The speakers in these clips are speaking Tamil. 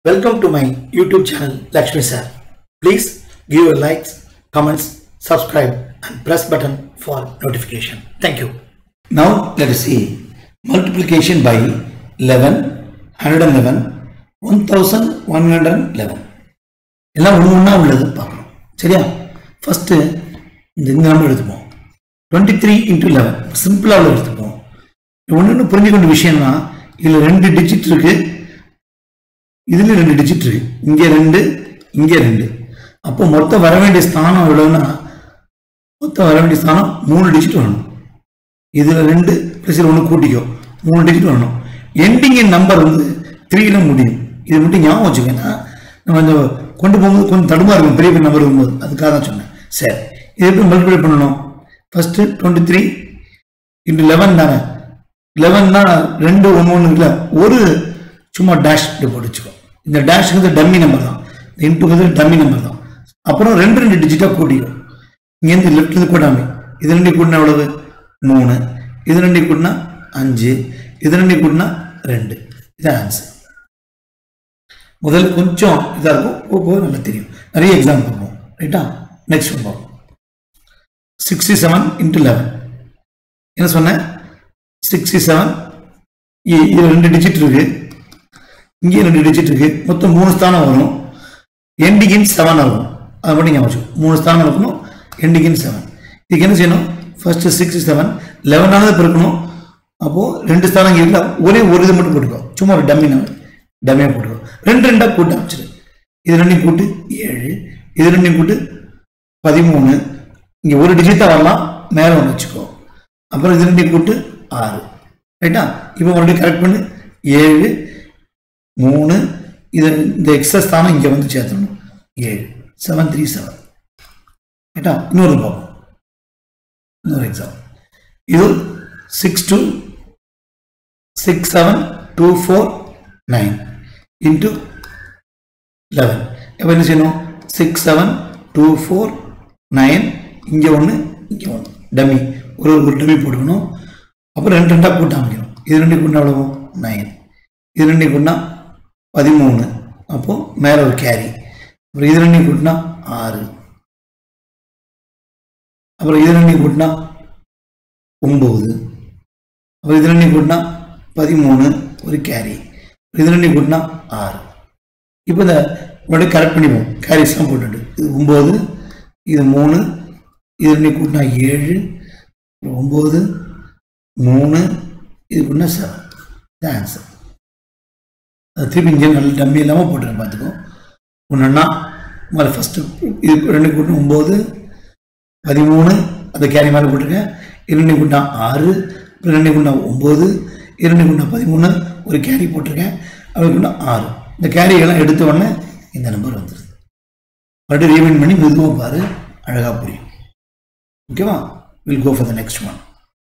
Welcome to my YouTube channel Lakshmi Sir. Please give your likes, comments, subscribe and press button for notification. Thank you. Now let us see multiplication by 11, 111, 1111. எல்லாம் ஒன்று ஒன்றா உள்ளது பார்க்கணும் சரியா ஃபஸ்ட்டு இந்த இந்த நம்பர் எடுத்துப்போம் டுவெண்ட்டி த்ரீ இன்ட்டு லெவன் சிம்பிளாக உள்ள எடுத்துப்போம் ஒன்று ஒன்று புரிஞ்சுக்கொண்ட விஷயம்னா இதில் ரெண்டு டிஜிட் இருக்கு இதில் ரெண்டு டிஜிட் இருக்கு இங்கே ரெண்டு இங்கே ரெண்டு அப்போ மொத்தம் வர வேண்டிய ஸ்தானம் எவ்வளோன்னா மொத்தம் வர வேண்டிய ஸ்தானம் மூணு டிஜிட் வரணும் இதில் ரெண்டு ப்ளஸ் ஒன்று கூட்டிக்கோ மூணு டிஜிட் வரணும் எண்டிங் நம்பர் வந்து த்ரீல முடியும் இது மட்டும் ஞாபகம் வச்சுக்கோங்க நம்ம இந்த கொண்டு போகும்போது கொஞ்சம் தடுமா இருக்கும் பெரிய பெரிய நம்பர் வரும்போது அதுக்காக தான் சொன்னேன் சரி இது எப்படி மல்டிப்ளை பண்ணணும் first twenty three into eleven தானே லெவன்னா ரெண்டு ஒன்று ஒன்று இருக்குல்ல ஒரு சும்மா டேஷ் இப்படி போட்டு வச்சுக்கோ இந்த டேஷ்ங்கிறது டம்மி நம்பர் தான் இந்த இன்ட்டுங்கிறது டம்மி நம்பர் தான் அப்புறம் ரெண்டு ரெண்டு டிஜிட்டாக கூட்டிக்கும் இங்கேருந்து லெஃப்ட்லேருந்து கூட்டாமி இது ரெண்டு கூட்டினா எவ்வளவு மூணு இது ரெண்டு கூட்டினா அஞ்சு இது ரெண்டு கூட்டினா ரெண்டு இது ஆன்சர் முதல்ல கொஞ்சம் இதாக இருக்கும் போக போக நல்லா தெரியும் நிறைய எக்ஸாம் பார்ப்போம் ரைட்டா நெக்ஸ்ட் ஒன் பார்ப்போம் சிக்ஸ்டி செவன் இன்ட்டு லெவன் என்ன சொன்னேன் சிக்ஸ்டி செவன் இது ரெண்டு டிஜிட் இருக்கு இங்கே ரெண்டு டிஜிட் இருக்கு மொத்தம் மூணு ஸ்தானம் வரும் எண்டிகின் செவன் இருக்கும் அதை மட்டும் ஞாபகம் வச்சுக்கோ. மூணு ஸ்தானம் இருக்கணும் எண்டிகின் செவன் இதுக்கு என்ன செய்யணும் ஃபர்ஸ்ட் சிக்ஸ்டி செவன் லெவனானது பெருக்கணும் அப்போது ரெண்டு ஸ்தானம் இங்கே இருக்குல்ல ஒரே ஒரு இது மட்டும் போட்டுக்கோ சும்மா ஒரு டம்மி நம்பர் டம்மியாக போட்டுக்கோ ரெண்டு ரெண்டாக கூட்டு அமைச்சிரு இது ரெண்டையும் கூட்டு ஏழு இது ரெண்டையும் கூட்டு பதிமூணு இங்கே ஒரு டிஜிட் தான் வரலாம் மேலே ஒன்று வச்சுக்கோ அப்புறம் இது ரெண்டையும் கூட்டு ஆறு ரைட்டா இப்போ மறுபடியும் கரெக்ட் பண்ணு ஏழு மூணு இது இந்த எக்ஸஸ் ஸ்தானம் இங்கே வந்து சேர்த்துடணும் ஏழு செவன் த்ரீ செவன் ரைட்டா இன்னொரு பார்ப்போம் இன்னொரு எக்ஸாம் இது six two six seven two four nine into eleven இப்போ என்ன செய்யணும் six seven two four nine இங்கே ஒன்று இங்கே ஒன்று டம்மி ஒரு ஒரு டம்மி போட்டுக்கணும் அப்புறம் ரெண்டு ரெண்டாக கூட்ட அமைக்கணும் இது ரெண்டு கூட்டினா எவ்வளவு நைன் இது ரெண்டு கூட்டினா பதிமூணு அப்போது மேலே ஒரு கேரி அப்புறம் இது ரெண்டையும் கூட்டினா ஆறு அப்புறம் இது ரெண்டையும் கூட்டினா ஒம்பது அப்புறம் இது ரெண்டையும் கூட்டினா பதிமூணு ஒரு கேரி இது ரெண்டையும் கூட்டினா ஆறு இப்போ இந்த மறுபடியும் கரெக்ட் பண்ணிப்போம் கேரிஸ்லாம் போட்டுட்டு இது ஒம்பது இது மூணு இது ரெண்டையும் கூட்டினா ஏழு ஒம்பது மூணு இது கூட்டினா செவன் இது ஆன்சர் அது திருப்பி இங்கே நல்ல டம்மி இல்லாமல் போட்டுருக்கேன் பார்த்துக்கோ ஒன்றுன்னா முதல்ல ஃபஸ்ட்டு இது ரெண்டு கூட்டம் ஒம்பது பதிமூணு அந்த கேரி மேலே போட்டிருக்கேன் இரண்டு கூட்டா ஆறு அப்புறம் ரெண்டு கூட்டா ஒம்பது இரண்டு கூட்டா பதிமூணு ஒரு கேரி போட்டிருக்கேன் அது கூட்டா ஆறு இந்த கேரியெல்லாம் எடுத்த உடனே இந்த நம்பர் வந்துடுது மறுபடியும் ரீவைண்ட் பண்ணி மெதுவாக பாரு அழகாக புரியும் ஓகேவா will go for the next one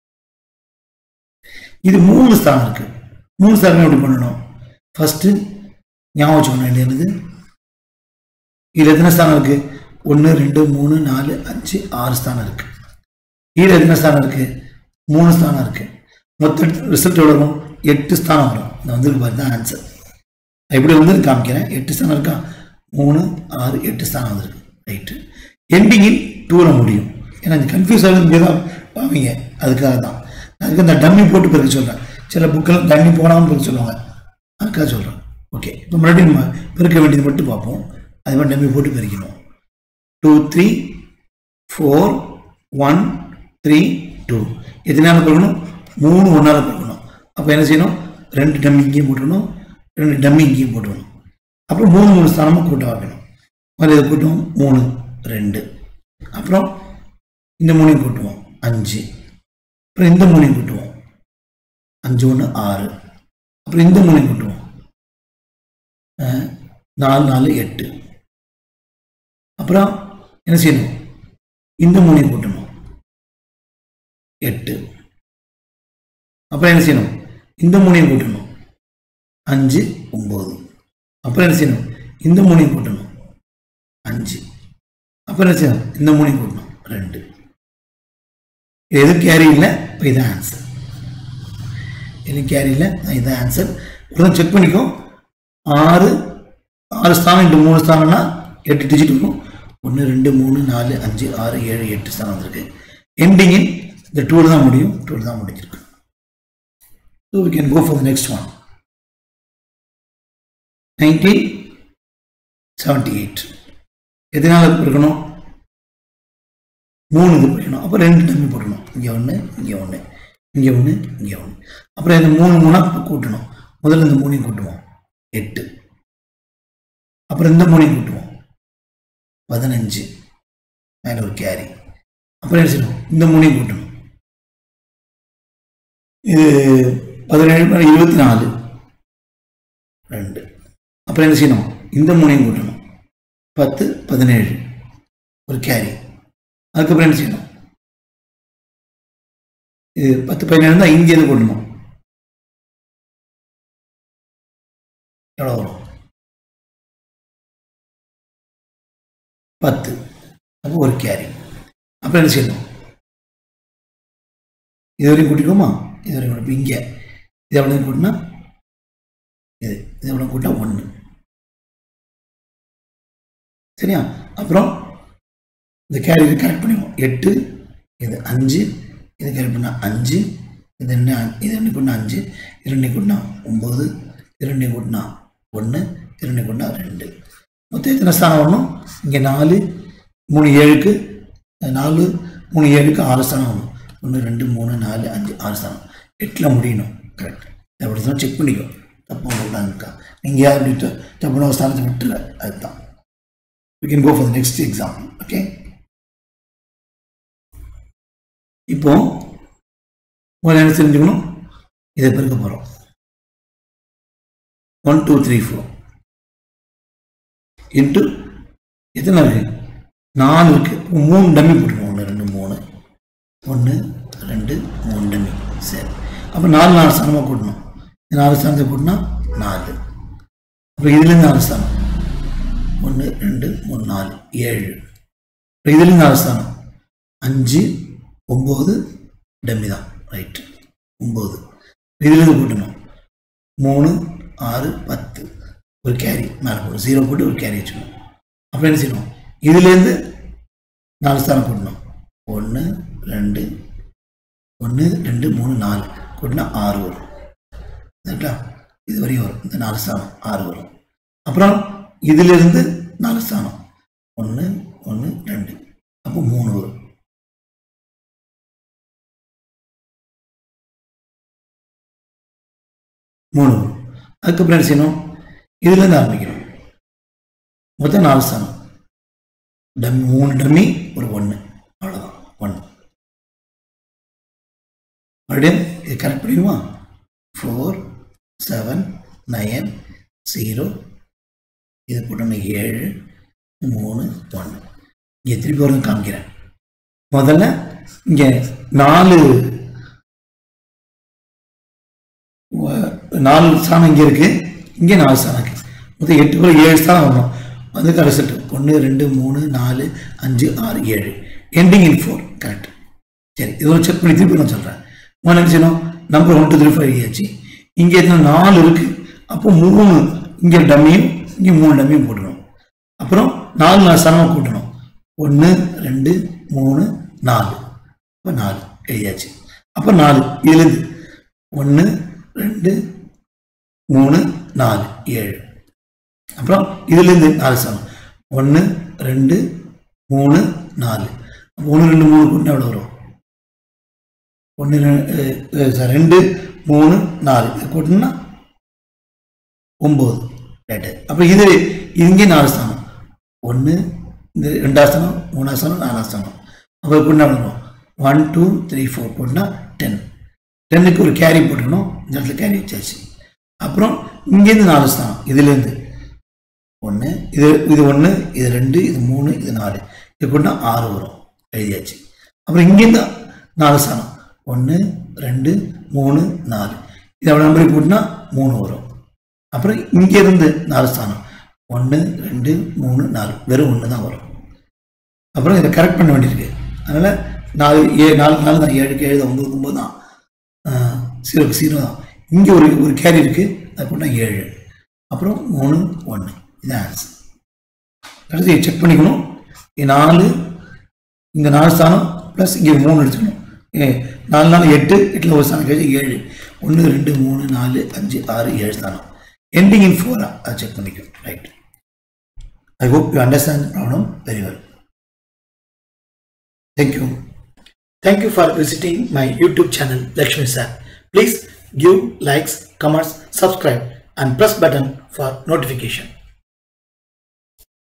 இது மூணு ஸ்தானம் இருக்கு மூணு ஸ்தானம் எப்படி பண்ணணும் ஃபர்ஸ்ட் ஞாபகம் வச்சுக்கணும் வேண்டியது இதில் எத்தனை ஸ்தானம் இருக்கு ஒன்று ரெண்டு மூணு நாலு அஞ்சு ஆறு ஸ்தானம் இருக்கு இதில் எத்தனை ஸ்தானம் இருக்கு மூணு ஸ்தானம் இருக்கு மொத்த ரிசல்ட் எவ்வளோ வரும் எட்டு ஸ்தானம் வரும் இந்த வந்து பாரு தான் ஆன்சர் எப்படி வந்து காமிக்கிறேன் எட்டு ஸ்தானம் இருக்கா மூணு ஆறு எட்டு ஸ்தானம் வந்திருக்கு ரைட்டு எண்டிங்கில் டூவில் முடியும் ஏன்னா இந்த கன்ஃபியூஸ் ஆகுது இங்கே தான் பாவீங்க அதுக்காக தான் அதுக்கு இந்த டம்மி போட்டு பிறகு சொல்கிறேன் சில புக்கெல்லாம் டம்மி போடாமல் பிறகு சொல்லுவாங்க அதுக்காக சொல்கிறேன் ஓகே இப்போ மறுபடியும் நம்ம பெருக்க வேண்டியது மட்டும் பார்ப்போம் அது மாதிரி டம்மி போட்டு பெருக்கணும் two three four one three two எத்தனால பெருக்கணும் மூணு ஒன்றால் பெருக்கணும் அப்போ என்ன செய்யணும் ரெண்டு டம்மி இங்கேயும் போட்டுக்கணும் ரெண்டு டம்மி இங்கேயும் போட்டுக்கணும் அப்புறம் மூணு மூணு ஸ்தானமாக கூட்டம் வைக்கணும் முதல்ல இதை கூட்டுவோம் மூணு ரெண்டு அப்புறம் இந்த மூணையும் கூட்டுவோம் அஞ்சு அப்புறம் இந்த மூணையும் கூட்டுவோம் அஞ்சு ஒன்று ஆறு அப்புறம் இந்த மூணையும் கூட்டுவோம் அஹ், நாலு நாலு எட்டு அப்புறம் என்ன செய்யணும் இந்த மூணையும் கூட்டணும் எட்டு அப்புறம் என்ன செய்யணும் இந்த மூணையும் கூட்டணும் அஞ்சு ஒம்பது அப்புறம் என்ன செய்யணும் இந்த மூணையும் கூட்டணும் அஞ்சு அப்புறம் என்ன செய்யணும் இந்த மூணையும் கூட்டணும் ரெண்டு எது கேரி இல்லை இப்போ இதான் ஆன்சர் எது கேரி இல்லை இதான் ஆன்சர் ஒரு செக் பண்ணிக்கோ ஆறு நாலு ஸ்தானம் இன்ட்டு மூணு ஸ்தானம்னா எட்டு டிஜிட் வரும் ஒன்று ரெண்டு மூணு நாலு அஞ்சு ஆறு ஏழு எட்டு ஸ்தானம் வந்திருக்கு எண்டிங் இன் இந்த டூல் தான் முடியும் டூல் தான் முடிஞ்சிருக்கு so we can go for the next one nineteen seventy eight எதனால இருக்கணும் மூணு இது போயிடணும் அப்போ ரெண்டு டம்மி போடணும் இங்கே ஒன்று இங்கே ஒன்று இங்கே ஒன்று இங்கே ஒன்று அப்புறம் இந்த மூணு மூணாக கூட்டணும் முதல்ல இந்த மூணையும் கூட்டுவோம் எட்டு அப்புறம் இந்த மூணையும் கூட்டுவோம் பதினஞ்சு மேலே ஒரு கேரி அப்புறம் என்ன செய்யணும் இந்த மூணையும் கூட்டணும் இது பதினேழு மேலே இருபத்தி நாலு ரெண்டு அப்புறம் என்ன செய்யணும் இந்த மூணையும் கூட்டணும் பத்து பதினேழு ஒரு கேரி அதுக்கப்புறம் என்ன செய்யணும் இது பத்து பதினேழு தான் இங்கேருந்து கூட்டணும் எவ்வளோ வரும் பத்து அப்போ ஒரு கேரி அப்புறம் என்ன செய்யணும் இது வரைக்கும் கூட்டிக்கோமா இது வரைக்கும் கூட்டி இங்கே இது எவ்வளோ கூட்டினா இது இது எவ்வளோ கூட்டினா ஒன்று சரியா அப்புறம் இந்த கேரி இது கரெக்ட் பண்ணிடுவோம் எட்டு இது அஞ்சு இது கரெக்ட் பண்ணால் அஞ்சு இது என்ன இது ரெண்டு கூட்டினா அஞ்சு இது ரெண்டு கூட்டினா ஒம்பது இது ரெண்டு கூட்டினா ஒன்று இது ரெண்டு கூட்டினா ரெண்டு மொத்தம் எத்தனை ஸ்தானம் வரணும் இங்கே நாலு மூணு ஏழுக்கு நாலு மூணு ஏழுக்கு ஆறு ஸ்தானம் வரணும் ஒன்று ரெண்டு மூணு நாலு அஞ்சு ஆறு ஸ்தானம் எட்டில் முடியணும் கரெக்ட் அப்படி தான் செக் பண்ணிக்கோ தப்பு விடாதுக்கா நீங்கள் யார் இப்படி தப்புன ஒரு ஸ்தானத்தை விட்டுற அதுதான் we can go for the next example okay இப்போ முதல்ல என்ன தெரிஞ்சுக்கணும் இதை பெருக்க போகிறோம் one two three four into எத்தனை இருக்கு நாலு இருக்கு மூணு டம்மி போட்டுருக்கோம் ஒன்று ரெண்டு மூணு ஒன்று ரெண்டு மூணு டம்மி சரி அப்போ நாலு நாலு ஸ்தானமாக கூட்டணும் இந்த நாலு ஸ்தானத்தை கூட்டினா நாலு அப்புறம் இதுலேருந்து நாலு ஸ்தானம் ஒன்று ரெண்டு மூணு நாலு ஏழு அப்புறம் இதுலேருந்து நாலு ஸ்தானம் அஞ்சு ஒம்பது டம்மி தான் ரைட்டு ஒம்பது இதுலேருந்து கூட்டணும் மூணு ஆறு பத்து ஒரு கேரி மேலே போடும் ஜீரோ போட்டு ஒரு கேரி வச்சுக்கணும் அப்புறம் என்ன செய்யணும் இதுலேருந்து நாலு ஸ்தானம் கூட்டணும் ஒன்று ரெண்டு ஒன்று ரெண்டு மூணு நாலு கூட்டினா ஆறு வரும் கரெக்டா இது வரையும் வரும் இந்த நாலு ஸ்தானம் ஆறு வரும் அப்புறம் இதிலிருந்து நாலு ஸ்தானம் ஒன்று ஒன்று ரெண்டு அப்போ மூணு வரும் மூணு வரும் அதுக்கப்புறம் என்ன செய்யணும் இதுலேருந்து ஆரம்பிக்கணும் மொத்தம் நாலு ஸ்தானம் டம்மி மூணு டம்மி ஒரு ஒன்று அவ்வளோதான் ஒன்று மறுபடியும் இது கரெக்ட் பண்ணிடுமா ஃபோர் செவன் நயன் ஜீரோ இது போட்டோம்னா ஏழு மூணு ஒன்று இங்கே திருப்பி வரணும் காமிக்கிறேன் முதல்ல இங்கே நாலு வ- நாலு ஸ்தானம் இங்கே இருக்கு இங்கே நாலு ஸ்தானம் இருக்கு மொத்தம் எட்டு கூட ஏழு ஸ்தானம் வரணும் அதுக்கு ரிசல்ட் ஒன்று ரெண்டு மூணு நாலு அஞ்சு ஆறு ஏழு எண்டிங் இன் ஃபோர் கரெக்ட் சரி இது ஒரு செக் பண்ணி திருப்பி நான் சொல்கிறேன் முதல்ல என்ன செய்யணும் number one two three five ஆச்சு இங்கே எத்தனை நாலு இருக்கு அப்போ மூணு இங்கே டம்மியும் இங்கே மூணு டம்மியும் போட்டுக்கணும் அப்புறம் நாலு நாலு சனமாக கூட்டணும் ஒன்று ரெண்டு மூணு நாலு அப்போ நாலு எழுதியாச்சு அப்போ நாலு இதுலேருந்து ஒன்று ரெண்டு மூணு நாலு ஏழு அப்புறம் இதுலேருந்து நாலு சனம் ஒன்று ரெண்டு மூணு நாலு அப்போ ஒன்று ரெண்டு மூணு கூட்டினா எவ்வளோ வரும் ஒன்று ரெண்டு மூணு நாலு இது கூட்டினா ஒம்பது ரைட்டு அப்போ இது இங்கே நாலு ஸ்தானம் ஒன்று இந்த ரெண்டாவது ஸ்தானம் மூணாவது ஸ்தானம் நாலாவது ஸ்தானம் அப்போ கூட்டினா வரும் ஒன் டூ த்ரீ ஃபோர் கூட்டினா டென் டென்னுக்கு ஒரு கேரி போட்டுக்கணும் இந்த இடத்துல கேரி வச்சாச்சு அப்புறம் இங்கேருந்து நாலு ஸ்தானம் இதுலேருந்து ஒன்று இது இது ஒன்று இது ரெண்டு இது மூணு இது நாலு இது கூட்டினா ஆறு வரும் எழுதியாச்சு அப்புறம் இங்கேருந்து நாலு ஸ்தானம் ஒன்று ரெண்டு மூணு நாலு இது எவ்வளோ நம்பருக்கு கூட்டினா மூணு வரும் அப்புறம் இங்கேருந்து நாலு ஸ்தானம் ஒன்று ரெண்டு மூணு நாலு வெறும் ஒன்று தான் வரும் அப்புறம் இதை கரெக்ட் பண்ண வேண்டியிருக்கு அதனால் நாலு ஏ நாலு நாலு தான் ஏழுக்கு ஏழு தான் ஒம்பது ஒம்பது தான் ஜீரோக்கு ஜீரோ தான் இங்கே ஒரு ஒரு கேரி இருக்குது அது போட்டால் ஏழு அப்புறம் மூணு ஒன்று இது ஆன்சர் அடுத்து செக் பண்ணிக்கணும் இது நாலு இந்த நாலு ஸ்தானம் ப்ளஸ் இங்கே மூணு எடுத்துக்கணும் ஏ, நாலு நாலு எட்டு எட்டில் ஒரு ஸ்தானம் கழிச்சு ஏழு ஒன்று ரெண்டு மூணு நாலு அஞ்சு ஆறு ஏழு ஸ்தானம் எண்டிங் இன் ஃபோரா அதை செக் பண்ணிக்கணும் right I hope you understand problem very well thank you Thank you for visiting my YouTube channel Lakshmi Sir. Please give likes, comments, subscribe and press button for notification.